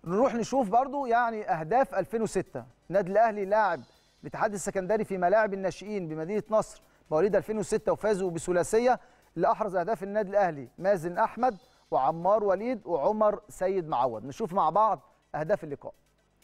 نروح نشوف برضو يعني اهداف 2006 النادي الاهلي لاعب الاتحاد السكندري في ملاعب الناشئين بمدينه نصر مواليد 2006 وفازوا بثلاثيه اللي احرز اهداف النادي الاهلي مازن احمد وعمار وليد وعمر سيد معوض نشوف مع بعض اهداف اللقاء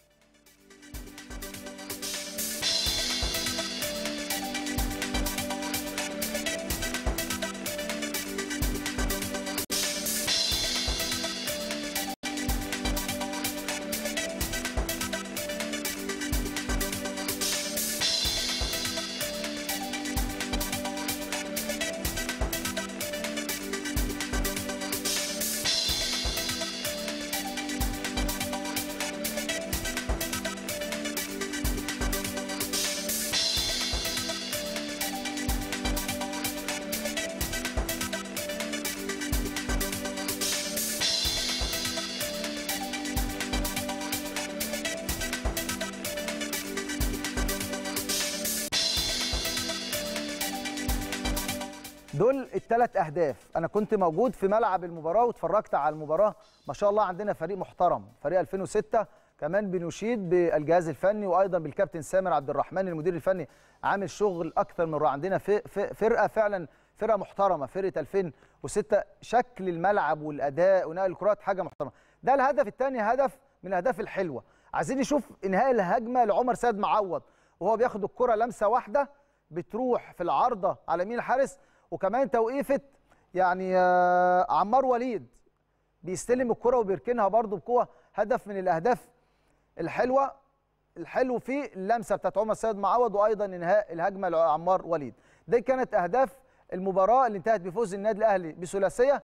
دول الثلاث اهداف انا كنت موجود في ملعب المباراه واتفرجت على المباراه ما شاء الله عندنا فريق محترم فريق 2006 كمان بنشيد بالجهاز الفني وايضا بالكابتن سامر عبد الرحمن المدير الفني عامل شغل اكثر من رائع عندنا فرقه فعلا فرقه محترمه فرقه 2006 شكل الملعب والاداء ونقل الكرات حاجه محترمه ده الهدف الثاني هدف من الاهداف الحلوه عايزين نشوف انهاء الهجمه لعمر سيد معوض وهو بياخد الكره لمسه واحده بتروح في العارضه على يمين الحارس وكمان توقيفه يعني عمار وليد بيستلم الكره وبيركنها برده بقوه هدف من الاهداف الحلوه الحلو في اللمسه بتاعت عمر سيد معوض وايضا انهاء الهجمه لعمار وليد دي كانت اهداف المباراه اللي انتهت بفوز النادي الاهلي بثلاثيه